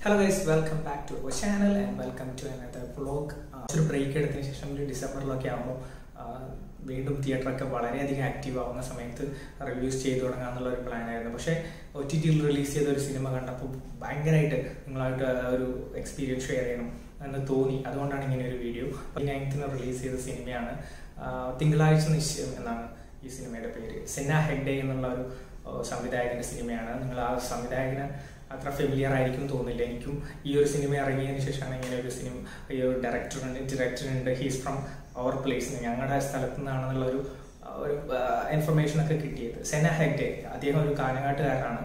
hello guys welcome back to our channel and welcome to another vlog ഒരു break എടുത്തതിന് ശേഷം ഒരു ഡിസംബറിലൊക്കെ ആകുമ്പോൾ വീണ്ടും തിയേറ്ററൊക്കെ വളരെയധികം ആക്റ്റീവ് ആവുന്ന സമയത്ത് റിവ്യൂസ് ചെയ്തു തുടങ്ങാം എന്നുള്ള ഒരു പ്ലാൻ ആയിരുന്നു പക്ഷേ ഒ ടി ടിയിൽ റിലീസ് ചെയ്ത ഒരു സിനിമ കണ്ടപ്പോൾ ഭയങ്കരമായിട്ട് നിങ്ങളായിട്ട് ഒരു എക്സ്പീരിയൻസ് ഷെയർ ചെയ്യണം എന്ന് തോന്നി അതുകൊണ്ടാണ് ഇങ്ങനെ ഒരു വീഡിയോ നയൻത്തിന് റിലീസ് ചെയ്ത സിനിമയാണ് ആ, തിങ്കളാഴ്ച നിശ്ചയം എന്നാണ് ഈ സിനിമയുടെ പേര് സെന്ന ഹെഗ്ഡെ എന്നുള്ള ഒരു ആ, സംവിധായകന്റെ സിനിമയാണ് നിങ്ങൾ ആ സംവിധായകന് അത്ര ഫെമിലിയർ ആയിരിക്കും തോന്നില്ല എനിക്കും ഈ ഒരു സിനിമ ഇറങ്ങിയതിന് ശേഷമാണ് ഇങ്ങനെ ഒരു സിനിമ ഈ ഒരു ഡയറക്ടറുണ്ട് ഡയറക്ടറുണ്ട് ഹീസ് ഫ്രം അവർ പ്ലേസ് ഞങ്ങളുടെ സ്ഥലത്തു നിന്നാണെന്നുള്ള ഒരു ആ, ഒരു ഇൻഫർമേഷൻ ഒക്കെ കിട്ടിയത് സെന ഹെഗ്ഡെ അദ്ദേഹം ഒരു കാനങ്ങാട്ടുകാരനാണ്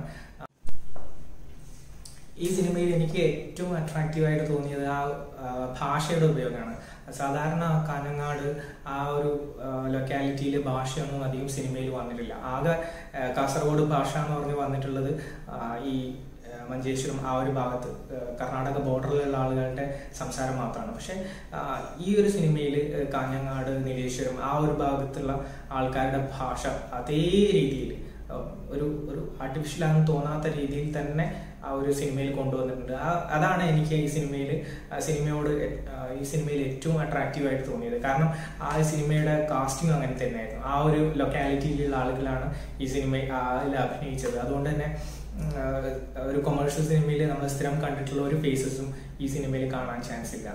ഈ സിനിമയിൽ എനിക്ക് ഏറ്റവും അട്രാക്റ്റീവ് ആയിട്ട് തോന്നിയത് ആ ആ, ഭാഷയുടെ ഉപയോഗമാണ് സാധാരണ കാഞ്ഞങ്ങാട് ആ ഒരു ലൊക്കാലിറ്റിയിൽ ഭാഷയൊന്നും അധികം സിനിമയിൽ വന്നിട്ടില്ല ആകെ ആ, കാസർഗോഡ് ഭാഷ എന്ന് പറഞ്ഞ് വന്നിട്ടുള്ളത് ആ, ഈ ആ, മഞ്ചേശ്വരം ആ ഒരു ഭാഗത്ത് ആ, കർണാടക ബോർഡറിലുള്ള ആളുകളുടെ സംസാരം മാത്രമാണ് പക്ഷെ ആ, ഈ ഒരു സിനിമയിൽ കാഞ്ഞങ്ങാട് നീലേശ്വരം ആ ഒരു ഭാഗത്തുള്ള ആൾക്കാരുടെ ഭാഷ അതേ രീതിയിൽ ഒരു ഒരു ആർട്ടിഫിഷ്യൽ ആണെന്ന് തോന്നാത്ത രീതിയിൽ തന്നെ ആ ഒരു സിനിമയിൽ കൊണ്ടുവന്നിട്ടുണ്ട് ആ അതാണ് എനിക്ക് ഈ സിനിമയിൽ സിനിമയോട് എ- ആ, ഈ സിനിമയിൽ ഏറ്റവും അട്രാക്റ്റീവ് ആയിട്ട് തോന്നിയത് കാരണം ആ സിനിമയുടെ കാസ്റ്റിംഗ് അങ്ങനെ തന്നെയായിരുന്നു ആ ഒരു ലൊക്കാലിറ്റിയിലുള്ള ആളുകളാണ് ഈ സിനിമ അതിൽ അഭിനയിച്ചത് അതുകൊണ്ട് തന്നെ ഉം, ആ, ഒരു കൊമേഴ്ഷ്യൽ സിനിമയിൽ നമ്മൾ സ്ഥിരം കണ്ടിട്ടുള്ള ഒരു ഫേസസും ഈ സിനിമയിൽ കാണാൻ ചാൻസ് ഇല്ല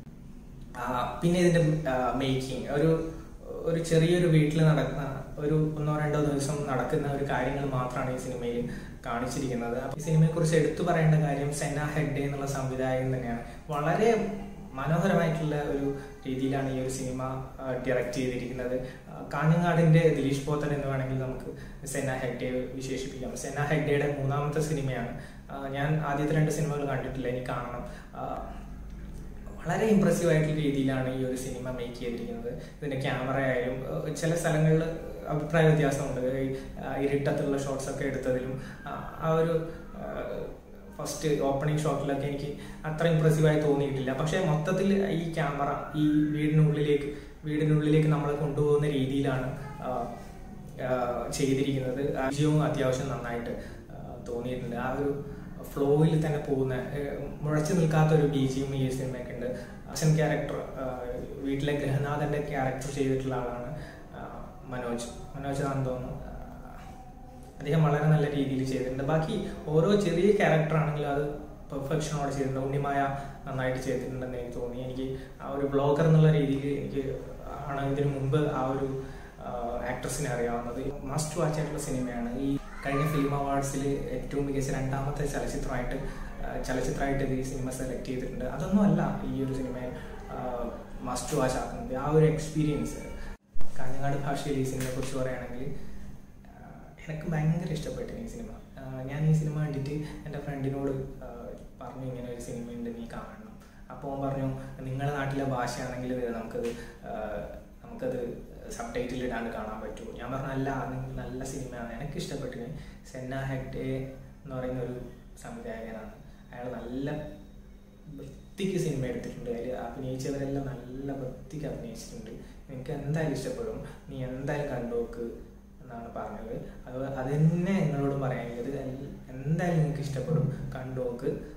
ആ, പിന്നെ ഇതിന്റെ മേക്കിംഗ് ഒരു ഒരു ചെറിയൊരു വീട്ടിൽ നടക്കുന്ന ഒരു ഒന്നോ രണ്ടോ ദിവസം നടക്കുന്ന ഒരു കാര്യങ്ങൾ മാത്രമാണ് ഈ സിനിമയിൽ കാണിച്ചിരിക്കുന്നത് അപ്പൊ ഈ സിനിമയെ കുറിച്ച് എടുത്തു പറയേണ്ട കാര്യം സെന്ന ഹെഗ്ഡെ എന്നുള്ള സംവിധായകൻ തന്നെയാണ് വളരെ മനോഹരമായിട്ടുള്ള ഒരു രീതിയിലാണ് ഈ ഒരു സിനിമ ഡയറക്റ്റ് ചെയ്തിരിക്കുന്നത് ആ, കാഞ്ഞങ്ങാടിന്റെ ദിലീഷ് പോത്തൻ എന്ന് വേണമെങ്കിൽ നമുക്ക് സെന്ന ഹെഗ്ഡയെ വിശേഷിപ്പിക്കാം സെന്ന ഹെഗ്ഡയുടെ മൂന്നാമത്തെ സിനിമയാണ് ആ, ഞാൻ ആദ്യത്തെ രണ്ട് സിനിമകൾ കണ്ടിട്ടില്ല എനിക്ക് കാണണം ആ, വളരെ ഇമ്പ്രസീവ് ആയിട്ടുള്ള രീതിയിലാണ് ഈ ഒരു സിനിമ മേക്ക് ചെയ്തിരിക്കുന്നത് ഇതിന്റെ ക്യാമറ ആയാലും ഏഹ് ചില സ്ഥലങ്ങളിൽ അഭിപ്രായ വ്യത്യാസമുണ്ട് ഈ, ആ, ഇരുട്ടത്തുള്ള ഷോട്ട്സ് ഒക്കെ എടുത്തതിലും ആ, ആ ഒരു ഫസ്റ്റ് ഓപ്പണിംഗ് ഷോട്ടിലൊക്കെ എനിക്ക് അത്ര ഇമ്പ്രസീവായി തോന്നിയിട്ടില്ല പക്ഷേ മൊത്തത്തിൽ ഈ ക്യാമറ ഈ വീടിനുള്ളിലേക്ക് വീടിനുള്ളിലേക്ക് നമ്മളെ കൊണ്ടുപോകുന്ന രീതിയിലാണ് ആ, ആ, ചെയ്തിരിക്കുന്നത് വിജയവും അത്യാവശ്യം നന്നായിട്ട് ആ, തോന്നിയിട്ടുണ്ട് ആ ഒരു ഫ്ലോയിൽ തന്നെ പോകുന്ന ഏഹ്, മുഴച്ചു നിൽക്കാത്ത ഒരു ബീജിയും ഈ സിനിമയൊക്കെ ഉണ്ട് അച്ഛൻ ക്യാരക്ടർ വീട്ടിലെ ഗൃഹനാഥന്റെ ക്യാരക്ടർ ചെയ്തിട്ടുള്ള ആളാണ് ആ, മനോജ് മനോജ് ആണെന്ന് തോന്നുന്നു ആ, അദ്ദേഹം വളരെ നല്ല രീതിയിൽ ചെയ്തിട്ടുണ്ട് ബാക്കി ഓരോ ചെറിയ ക്യാരക്ടർ ആണെങ്കിലും അത് പെർഫെക്ഷനോടെ ചെയ്തിട്ടുണ്ട് ഉണ്ണിമായ നന്നായിട്ട് ചെയ്തിട്ടുണ്ടെന്ന് എനിക്ക് തോന്നി എനിക്ക് ആ ഒരു ബ്ലോഗർ എന്നുള്ള രീതിയിൽ എനിക്ക് ആണ് ഇതിനു മുമ്പ് ആ ഒരു ആക്ട്രസിനെ അറിയാവുന്നത് മസ്റ്റ് വാച്ച് ആയിട്ടുള്ള സിനിമയാണ് ഈ കഴിഞ്ഞ ഫിലിം അവാർഡ്സിൽ ഏറ്റവും മികച്ച രണ്ടാമത്തെ ചലച്ചിത്രമായിട്ട് ആ, ചലച്ചിത്രമായിട്ട് ഇത് ഈ സിനിമ സെലക്ട് ചെയ്തിട്ടുണ്ട് അതൊന്നും അല്ല ഈ ഒരു സിനിമയെ മസ്റ്റ് വാച്ച് ആക്കുന്നത് ആ ഒരു എക്സ്പീരിയൻസ് കാഞ്ഞങ്ങാട് ഭാഷയിൽ ഈ സിനിമയെ കുറിച്ച് പറയുകയാണെങ്കിൽ ആ, എനിക്ക് ഭയങ്കര ഇഷ്ടപ്പെട്ടു ഈ സിനിമ ആ, ഞാൻ ഈ സിനിമ കണ്ടിട്ട് എൻ്റെ ഫ്രണ്ടിനോട് ആ, പറഞ്ഞു ഇങ്ങനെ ഒരു സിനിമയുണ്ട് നീ കാണണം അപ്പോൾ അവൻ പറഞ്ഞു നിങ്ങളുടെ നാട്ടിലെ ഭാഷയാണെങ്കിൽ ഇത് നമുക്കത് ആ, നമുക്കത് സബ് ടൈറ്റിൽ ഇടാണ്ട് കാണാൻ പറ്റുമോ ഞാൻ പറഞ്ഞു അല്ല അത് നല്ല സിനിമയാണ് എനിക്ക് ഇഷ്ടപ്പെട്ടു സെന്ന ഹെഗ്ഡെ എന്ന് പറയുന്ന ഒരു സംവിധായകനാണ് അയാൾ നല്ല വൃത്തിക്ക് സിനിമ എടുത്തിട്ടുണ്ട് അതിൽ അഭിനയിച്ചവരെല്ലാം നല്ല വൃത്തിക്ക് അഭിനയിച്ചിട്ടുണ്ട് നിനക്ക് എന്തായാലും ഇഷ്ടപ്പെടും നീ എന്തായാലും കണ്ടുനോക്ക് എന്നാണ് പറഞ്ഞത് അത് അത് തന്നെ നിങ്ങളോട് പറയാനുള്ളത് എൽ- എന്തായാലും നിങ്ങൾക്ക് ഇഷ്ടപ്പെടും കണ്ടുനോക്ക്